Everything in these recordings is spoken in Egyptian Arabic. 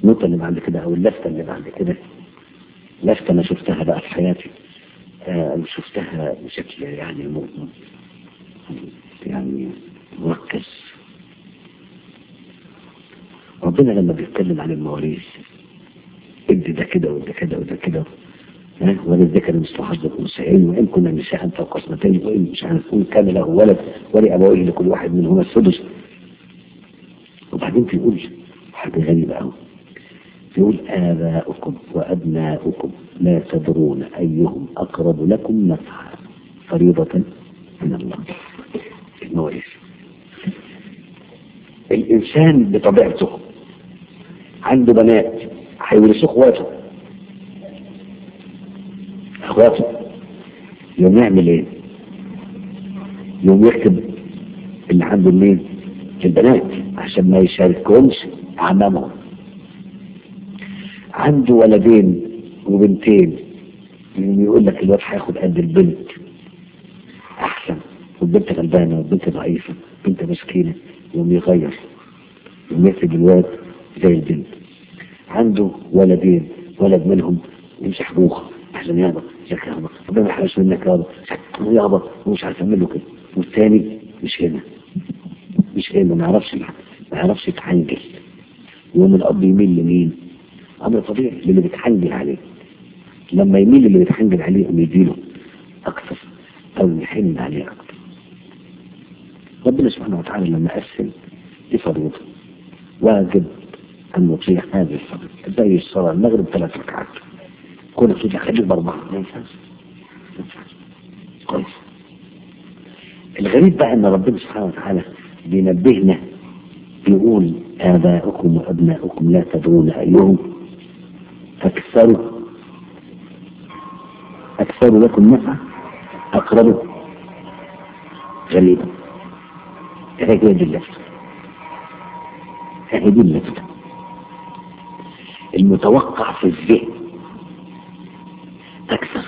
النقطة اللي بعد كده أو اللفتة اللي بعد كده لفتة أنا شفتها بقى في حياتي آه شفتها بشكل يعني م... يعني مركز ربنا لما بيتكلم عن المواريث ادي ده كده وده كده وده كده ها وللذكر مثل حظ الانثيين وان كنا نساء فوق اثنتين وان مش عارف ان كان له ولد ولابويه لكل واحد منهما السدس وبعدين بيقول حاجه غريبه قوي يقول آباؤكم وأبناؤكم لا تدرون أيهم أقرب لكم نفعا فريضة من الله المواريث الإنسان بطبيعته عنده بنات هيورثوا اخواته اخواته يوم يعمل ايه يوم يكتب اللي عنده مين البنات عشان ما يشاركهمش اعمامهم عنده ولدين وبنتين يقول لك الواد هياخد قد البنت احسن والبنت غلبانه والبنت ضعيفه بنت مسكينه يوم يغير يوم يكتب الواد زي البنت عنده ولدين ولد منهم يمسح ابوه احسن يابا ازيك يابا ربنا ما يحرمش منك يابا يابا ومش عارف اعمل له كده والتاني مش هنا مش هنا ما يعرفش ما يعرفش يتحنجل يوم الاب يميل لمين امر طبيعي للي بيتحنجل عليه لما يميل اللي بيتحنجل عليه يقوم يديله اكثر او يحن عليه اكثر ربنا سبحانه وتعالى لما قسم دي فريضه واجب أن نطيع هذه الفريضة زي الصلاة المغرب ثلاث ركعات كل كده خليك بأربعة ما ينفعش كويس الغريب بقى أن ربنا سبحانه وتعالى بينبهنا بيقول آباؤكم وأبناؤكم لا تدرون أيهم أكثر أكثر لكم نفعا أقرب غريبا هي دي اللفتة هي دي اللفتة المتوقع في الذهن أكثر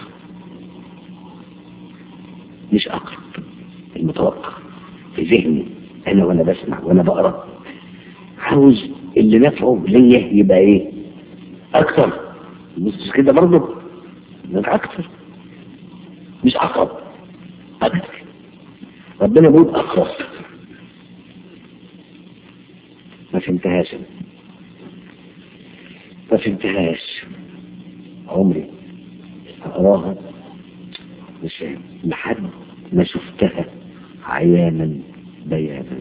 مش أقرب المتوقع في ذهني أنا وأنا بسمع وأنا بقرأ عاوز اللي نفعه ليا يبقى إيه أكثر مش كده برضه يبقى أكثر مش أقرب أكثر ربنا بيقول أقرب ما فهمتهاش أنا ما فهمتهاش عمري أقراها مش فاهم لحد ما شفتها عيانا بيانا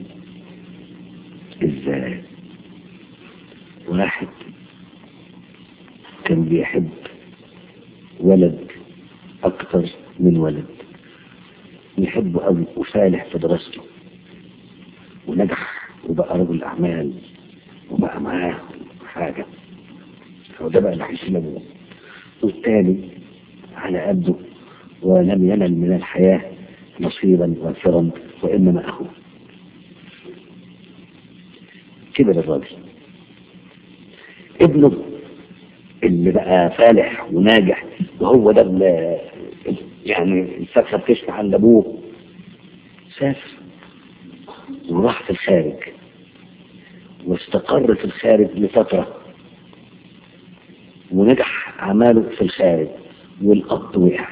ازاي واحد كان بيحب ولد اكتر من ولد يحبه قوي وفالح في دراسته ونجح وبقى رجل اعمال وبقى معاه حاجه وده بقى اللي هيسلمه والتاني على قده ولم ينل من الحياة نصيبا وافرا وإنما أخوه كبر الراجل ابنه اللي بقى فالح وناجح وهو ده اللي يعني الفرخة بتشفى عند أبوه سافر وراح في الخارج واستقر في الخارج لفترة ونجح أعماله في الخارج والأب وقع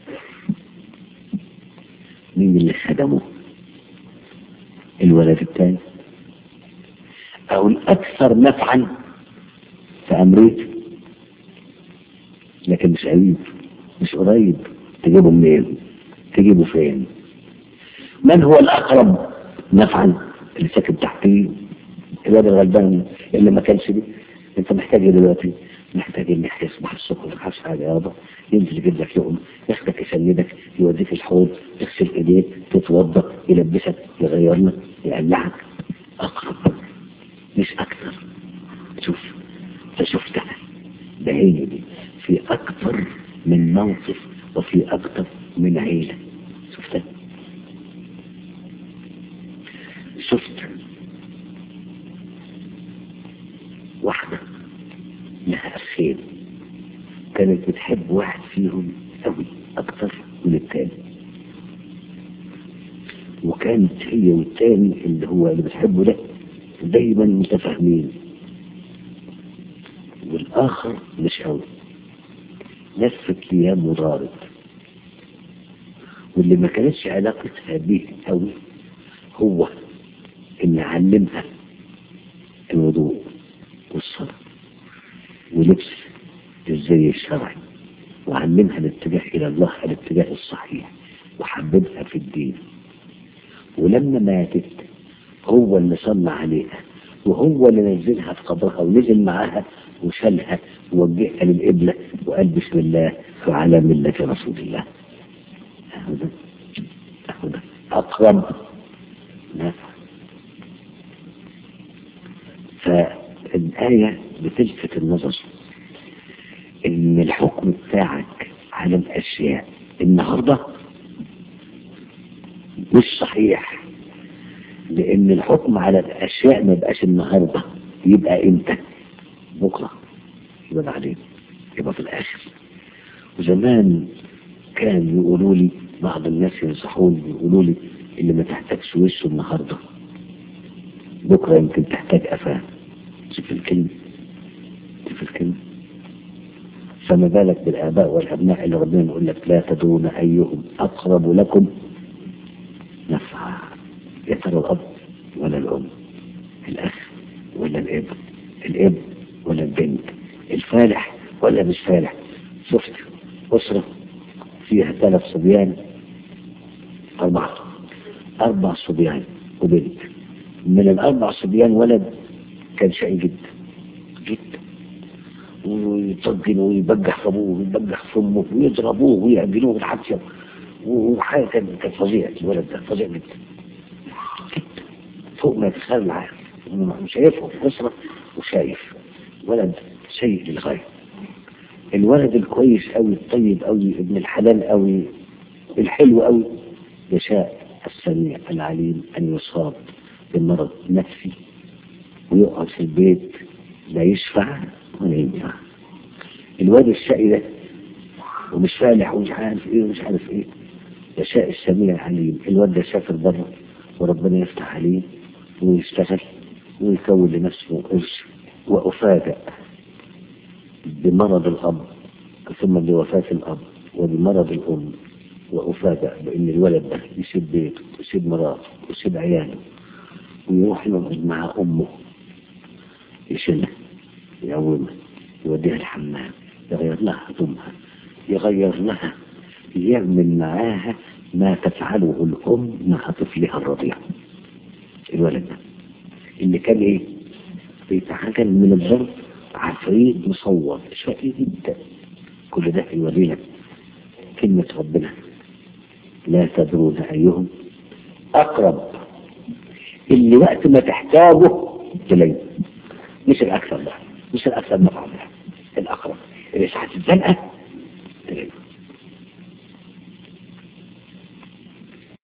مين اللي خدمه الولد الثاني أو الأكثر نفعا في أمريكا لكن مش قريب مش قريب تجيبه منين تجيبه فين من هو الأقرب نفعا اللي ساكن تحتيه الواد الغلبان اللي ما كانش دي انت محتاج ايه دلوقتي محتاج انك تصبح الصبح ما تخافش حاجه يابا ينزل يجيب لك لقمه ياخدك يسندك يوديك الحوض تغسل ايديك تتوضا يلبسك يغير لك يقلعك اقرب مش اكثر شوف فشفتها ده هي دي في اكثر من موقف وفي اكثر من عيله شفتها شفت واحدة لها أخين كانت بتحب واحد فيهم قوي أكتر من التاني وكانت هي والتاني اللي هو اللي بتحبه ده دايما متفاهمين اخر مش قوي لفت ايام ودارت واللي ما كانتش علاقتها بيه قوي هو اللي علمها الوضوء والصلاة ولبس الزي الشرعي وعلمها الاتجاه إلى الله الاتجاه الصحيح وحببها في الدين ولما ماتت هو اللي صلى عليها وهو اللي نزلها في قبرها ونزل معاها وشالها ووجهها للقبلة وقال بسم الله وعلى ملة رسول الله أهو ده أهو ده أقرب نفع فالآية بتلفت النظر إن الحكم بتاعك على الأشياء النهاردة مش صحيح لأن الحكم على الأشياء ما يبقاش النهاردة يبقى إمتى بكرة يبقى بعدين يبقى في الآخر وزمان كان يقولوا لي بعض الناس ينصحوني يقولوا لي اللي ما تحتاجش وشه النهارده بكره يمكن تحتاج قفاه شوف الكلمه شوف الكلمه فما بالك بالآباء والأبناء اللي ربنا يقول لك لا تدرون أيهم أقرب لكم نفعا يا ترى الأب ولا الأم الأخ ولا الابن الابن ولا البنت الفالح ولا مش فالح شفت أسرة فيها ثلاث صبيان أربعة أربع صبيان وبنت من الأربع صبيان ولد كان شقي جدا جدا ويطجن ويبجح في أبوه ويبجح في أمه ويضربوه ويعجنوه بالحبسة وحاجة كان كان فظيع الولد ده فظيع جدا جدا فوق ما يتخيل العقل شايفه في أسرة وشايف ولد سيء للغاية الولد الكويس قوي الطيب قوي ابن الحلال قوي الحلو قوي يشاء السميع العليم أن يصاب بمرض نفسي ويقعد في البيت لا يشفع ولا ينفع الواد الشقي ده ومش فالح ومش عارف ايه ومش عارف ايه يشاء السميع العليم الواد ده سافر بره وربنا يفتح عليه ويشتغل ويكون لنفسه قرش وأفاجأ بمرض الأب ثم بوفاة الأب وبمرض الأم وأفاجأ بأن الولد ده يسيب بيته ويسيب مراته ويسيب عياله ويروح يقعد مع أمه يشيلها يقومها يوديها الحمام يغير لها هدومها يغير لها يعمل معاها ما تفعله الأم مع طفلها الرضيع الولد ده اللي كان ايه بيتعجل من الضرب عفريت مصور شقي جدا كل ده يوري لك كلمة ربنا لا تدرون أيهم أقرب اللي وقت ما تحتاجه تلاقيه مش الأكثر ده مش الأكثر نفعا ده الأقرب اللي ساعة الزنقة